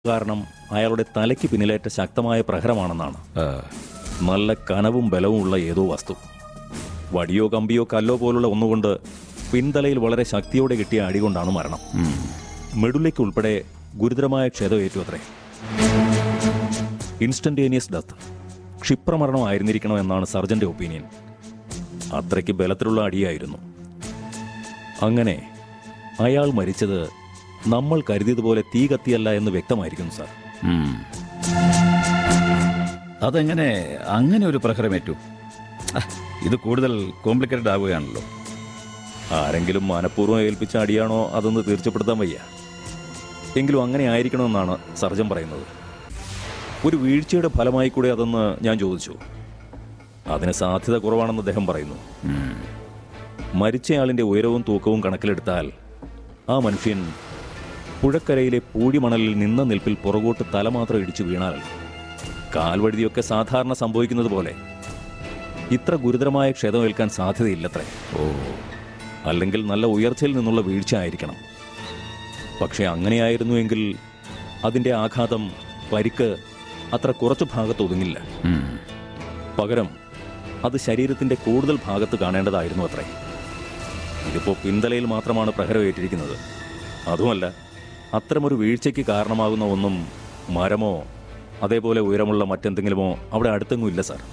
കാരണം അയാളുടെ തലയ്ക്ക് പിന്നിലേറ്റ ശക്തമായ പ്രഹരമാണെന്നാണ് ആ, നല്ല കനവും ബലവുമുള്ള ഏതോ വസ്തു വടിയോ കമ്പിയോ കല്ലോ പോലുള്ള ഒന്നുകൊണ്ട് പിൻതലയിൽ വളരെ ശക്തിയോടെ കിട്ടിയ അടികൊണ്ടാണ് മരണം ഉം. മെഡുലയ്ക്ക് ഉൾപ്പെടെ ഗുരുതരമായ ക്ഷതമേറ്റു അത്രേ ഇൻസ്റ്റന്റേനിയസ് ഡെത്ത് ക്ഷിപ്രമരണം ആയിരുന്നിരിക്കണം എന്നാണ് സർജന്റെ ഒപ്പീനിയൻ അത്രയ്ക്ക് ബലത്തിലുള്ള അടിയായിരുന്നു അങ്ങനെ അയാൾ മരിച്ചത് നമ്മൾ കരുതിയതുപോലെ തീ കത്തിയല്ല എന്ന് വ്യക്തമായിരിക്കുന്നു സാർ ഉം. അതെങ്ങനെ അങ്ങനെ ഒരു പ്രഹരമേറ്റു ആ, ഇത് കൂടുതൽ കോംപ്ലിക്കേറ്റഡ് ആവുകയാണല്ലോ ആരെങ്കിലും മനഃപൂർവ്വം ഏൽപ്പിച്ച അടിയാണോ അതെന്ന് തീർച്ചപ്പെടുത്താൻ വയ്യ എങ്കിലും അങ്ങനെ ആയിരിക്കണമെന്നാണ് സർജൻ പറയുന്നത് ഒരു വീഴ്ചയുടെ ഫലമായി കൂടെ അതെന്ന് ഞാൻ ചോദിച്ചു അതിന് സാധ്യത കുറവാണെന്ന് അദ്ദേഹം പറയുന്നു ഉം. മരിച്ചയാളിന്റെ ഉയരവും തൂക്കവും കണക്കിലെടുത്താൽ ആ മനുഷ്യൻ പുഴക്കരയിലെ പൂഴിമണലിൽ നിന്ന നിൽപ്പിൽ പുറകോട്ട് തല മാത്രം ഇടിച്ചു വീണാൽ കാൽവഴുതിയൊക്കെ സാധാരണ സംഭവിക്കുന്നത് പോലെ ഇത്ര ഗുരുതരമായ ക്ഷതമേൽക്കാൻ സാധ്യതയില്ലത്രേ ഓ അല്ലെങ്കിൽ നല്ല ഉയർച്ചയിൽ നിന്നുള്ള വീഴ്ച ആയിരിക്കണം പക്ഷെ അങ്ങനെയായിരുന്നുവെങ്കിൽ അതിന്റെ ആഘാതം പരിക്ക് അത്ര കുറച്ചു ഭാഗത്ത് ഒതുങ്ങില്ല ഉം. പകരം അത് ശരീരത്തിന്റെ കൂടുതൽ ഭാഗത്ത് കാണേണ്ടതായിരുന്നു അത്രേ ഇതിപ്പോ പിന്തലയിൽ മാത്രമാണ് പ്രഹരമേറ്റിരിക്കുന്നത് അതുമല്ല അത്തരമൊരു വീഴ്ചയ്ക്ക് കാരണമാകുന്ന ഒന്നും മരമോ അതേപോലെ ഉയരമുള്ള മറ്റെന്തെങ്കിലുമോ അവിടെ അടുത്തെങ്ങും ഇല്ല സാർ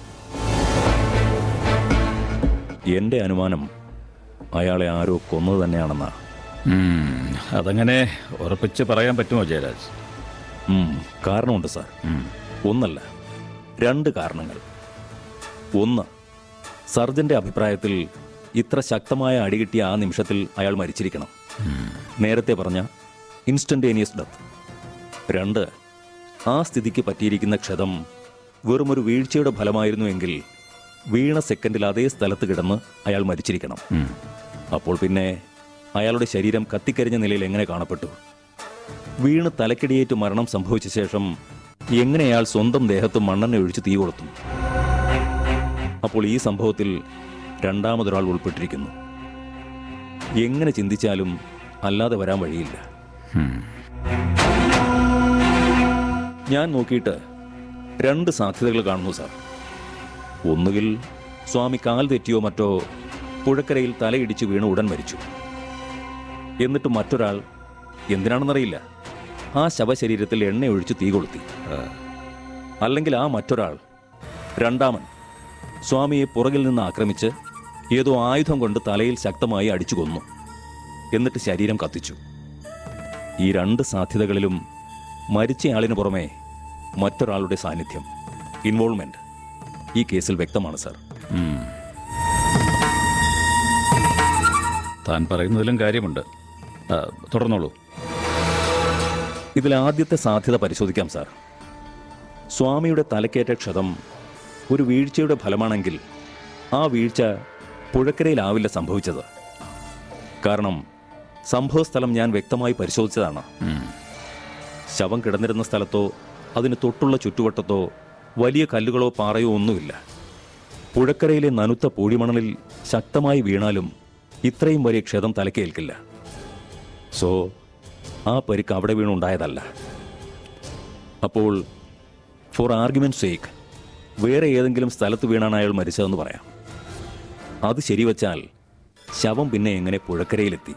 എന്റെ അനുമാനം അയാളെ ആരോ കൊന്നത് തന്നെയാണെന്നാ ഉം. അതങ്ങനെ ഉറപ്പിച്ച് പറയാൻ പറ്റുമോ ജയരാജ് ഉം, കാരണമുണ്ട് സാർ ഉം. ഒന്നല്ല രണ്ട് കാരണങ്ങൾ ഒന്ന് സർജന്റെ അഭിപ്രായത്തിൽ ഇത്ര ശക്തമായ അടി കിട്ടിയ ആ നിമിഷത്തിൽ അയാൾ മരിച്ചിരിക്കണം നേരത്തെ പറഞ്ഞ ഇൻസ്റ്റന്റേനിയസ് ഡെത്ത് രണ്ട് ആ സ്ഥിതിക്ക് പറ്റിയിരിക്കുന്ന ക്ഷതം വെറുമൊരു വീഴ്ചയുടെ ഫലമായിരുന്നുവെങ്കിൽ വീണ സെക്കൻഡിൽ അതേ സ്ഥലത്ത് കിടന്ന് അയാൾ മരിച്ചിരിക്കണം ഉം. അപ്പോൾ പിന്നെ അയാളുടെ ശരീരം കത്തിക്കരിഞ്ഞ നിലയിൽ എങ്ങനെ കാണപ്പെട്ടു വീണ് തലക്കിടിയേറ്റ് മരണം സംഭവിച്ച ശേഷം എങ്ങനെ അയാൾ സ്വന്തം ദേഹത്ത് മണ്ണെണ്ണ ഒഴിച്ച് തീ കൊളുത്തും അപ്പോൾ ഈ സംഭവത്തിൽ രണ്ടാമതൊരാൾ ഉൾപ്പെട്ടിരിക്കുന്നു എങ്ങനെ ചിന്തിച്ചാലും അല്ലാതെ വരാൻ വഴിയില്ല ഉം. ഞാൻ നോക്കിയിട്ട് രണ്ട് സാധ്യതകൾ കാണുന്നു സാർ ഒന്നുകിൽ സ്വാമി കാൽ തെറ്റിയോ മറ്റോ പുഴക്കരയിൽ തലയിടിച്ച് വീണ് ഉടൻ മരിച്ചു എന്നിട്ട് മറ്റൊരാൾ എന്തിനാണെന്നറിയില്ല ആ ശവശരീരത്തിൽ എണ്ണയൊഴിച്ച് തീ കൊളുത്തി ആ, അല്ലെങ്കിൽ ആ മറ്റൊരാൾ രണ്ടാമൻ സ്വാമിയെ പുറകിൽ നിന്ന് ആക്രമിച്ച് ഏതോ ആയുധം കൊണ്ട് തലയിൽ ശക്തമായി അടിച്ചു കൊന്നു എന്നിട്ട് ശരീരം കത്തിച്ചു ഈ രണ്ട് സാധ്യതകളിലും മരിച്ചയാളിന് പുറമെ മറ്റൊരാളുടെ സാന്നിധ്യം ഇൻവോൾവ്മെന്റ് ഈ കേസിൽ വ്യക്തമാണ് സാർ ഉം. താൻ പറയുന്നതിലും കാര്യമുണ്ട് ആ, തുടർന്നോളൂ ഇതിൽ ആദ്യത്തെ സാധ്യത പരിശോധിക്കാം സാർ സ്വാമിയുടെ തലക്കേറ്റ ക്ഷതം ഒരു വീഴ്ചയുടെ ഫലമാണെങ്കിൽ ആ വീഴ്ച പുഴക്കരയിലാവില്ല സംഭവിച്ചത് കാരണം സംഭവസ്ഥലം ഞാൻ വ്യക്തമായി പരിശോധിച്ചതാണ് ഉം. ശവം കിടന്നിരുന്ന സ്ഥലത്തോ അതിന് തൊട്ടുള്ള ചുറ്റുവട്ടത്തോ വലിയ കല്ലുകളോ പാറയോ ഒന്നുമില്ല പുഴക്കരയിലെ നനുത്ത പൂഴിമണലിൽ ശക്തമായി വീണാലും ഇത്രയും വലിയ ക്ഷതം തലക്കേൽക്കില്ല സോ ആ പരിക്ക് അവിടെ വീണുണ്ടായതല്ല അപ്പോൾ ഫോർ ആർഗ്യുമെന്റ് സേക്ക് വേറെ ഏതെങ്കിലും സ്ഥലത്ത് വീണാണ് അയാൾ മരിച്ചതെന്ന് പറയാം അത് ശരിവച്ചാൽ ശവം പിന്നെ എങ്ങനെ പുഴക്കരയിലെത്തി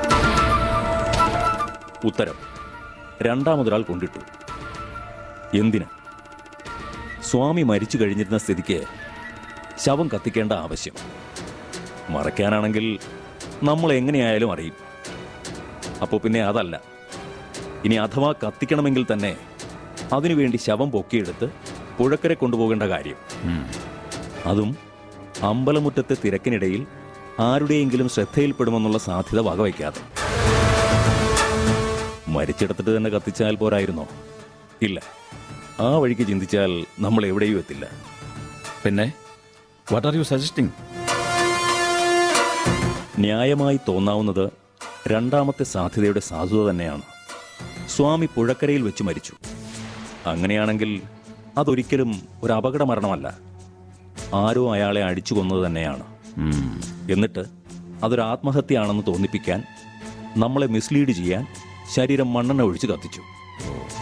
ഉത്തരം രണ്ടാമതൊരാൾ കൊണ്ടിട്ടു എന്തിന് സ്വാമി മരിച്ചു കഴിഞ്ഞിരുന്ന സ്ഥിതിക്ക് ശവം കത്തിക്കേണ്ട ആവശ്യം മറയ്ക്കാനാണെങ്കിൽ നമ്മൾ എങ്ങനെയായാലും അറിയും അപ്പോൾ പിന്നെ അതല്ല ഇനി അഥവാ കത്തിക്കണമെങ്കിൽ തന്നെ അതിനുവേണ്ടി ശവം പൊക്കിയെടുത്ത് പുഴക്കരെ കൊണ്ടുപോകേണ്ട കാര്യം ഉം. അതും അമ്പലമുറ്റത്തെ തിരക്കിനിടയിൽ ആരുടെയെങ്കിലും ശ്രദ്ധയിൽപ്പെടുമെന്നുള്ള സാധ്യത വകവയ്ക്കാതെ മരിച്ചെടുത്തിട്ട് തന്നെ കത്തിച്ചാൽ പോരായിരുന്നോ ഇല്ല ആ വഴിക്ക് ചിന്തിച്ചാൽ നമ്മൾ എവിടെയും എത്തില്ല പിന്നെ വാട്ട് ആർ യു സജസ്റ്റിംഗ് ന്യായമായി തോന്നാവുന്നത് രണ്ടാമത്തെ സാധ്യതയുടെ സാധുത തന്നെയാണ് സ്വാമി പുഴക്കരയിൽ വെച്ച് മരിച്ചു അങ്ങനെയാണെങ്കിൽ അതൊരിക്കലും ഒരു അപകട മരണമല്ല ആരോ അയാളെ അടിച്ചു കൊന്നത് തന്നെയാണ് എന്നിട്ട് അതൊരു ആത്മഹത്യയാണെന്ന് തോന്നിപ്പിക്കാൻ നമ്മളെ മിസ്ലീഡ് ചെയ്യാൻ ശരീരം മണ്ണെണ്ണ ഒഴിച്ച് കത്തിച്ചു